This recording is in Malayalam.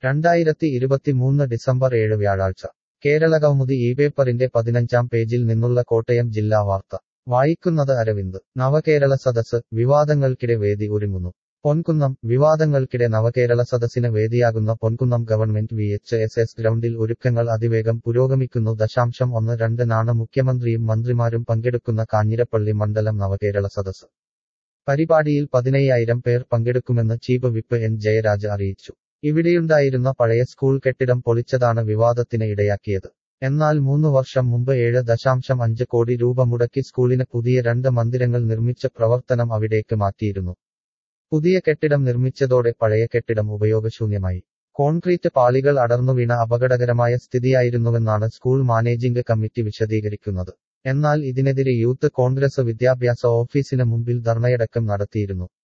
രണ്ടായിരത്തി ഇരുപത്തിമൂന്ന് ഡിസംബർ ഏഴ് വ്യാഴാഴ്ച കേരളകൗമുദി ഈ പേപ്പറിന്റെ പതിനഞ്ചാം പേജിൽ നിന്നുള്ള കോട്ടയം ജില്ലാ വാർത്ത വായിക്കുന്നത് അരവിന്ദ് നവകേരള സദസ് വിവാദങ്ങൾക്കിടെ വേദി ഒരുങ്ങുന്നു പൊൻകുന്നം വിവാദങ്ങൾക്കിടെ നവകേരള സദസ്സിന് വേദിയാകുന്ന Ponkunnam government V H S S ഗ്രൗണ്ടിൽ ഒരുക്കങ്ങൾ അതിവേഗം പുരോഗമിക്കുന്നു ദശാംശം ഒന്ന് രണ്ടിനാണ് മുഖ്യമന്ത്രിയും മന്ത്രിമാരും പങ്കെടുക്കുന്ന കാഞ്ഞിരപ്പള്ളി മണ്ഡലം നവകേരള സദസ് പരിപാടിയിൽ പതിനയ്യായിരം പേർ പങ്കെടുക്കുമെന്ന് ചീഫ് വിപ്പ് എൻ ജയരാജ് അറിയിച്ചു ഇവിടെയുണ്ടായിരുന്ന പഴയ സ്കൂൾ കെട്ടിടം പൊളിച്ചതാണ് വിവാദത്തിന് ഇടയാക്കിയത് എന്നാൽ മൂന്നു വർഷം മുമ്പ് ഏഴ് ദശാംശം അഞ്ച് കോടി രൂപ മുടക്കി സ്കൂളിന് പുതിയ രണ്ട് മന്ദിരങ്ങൾ നിർമ്മിച്ച പ്രവർത്തനം അവിടേക്ക് മാറ്റിയിരുന്നു പുതിയ കെട്ടിടം നിർമ്മിച്ചതോടെ പഴയ കെട്ടിടം ഉപയോഗശൂന്യമായി കോൺക്രീറ്റ് പാളികൾ അടർന്നുവീണ അപകടകരമായ സ്ഥിതിയായിരുന്നുവെന്നാണ് സ്കൂൾ മാനേജിംഗ് കമ്മിറ്റി വിശദീകരിക്കുന്നത് എന്നാൽ ഇതിനെതിരെ യൂത്ത് കോൺഗ്രസ് വിദ്യാഭ്യാസ ഓഫീസിന് മുമ്പിൽ ധർണയടക്കം നടത്തിയിരുന്നു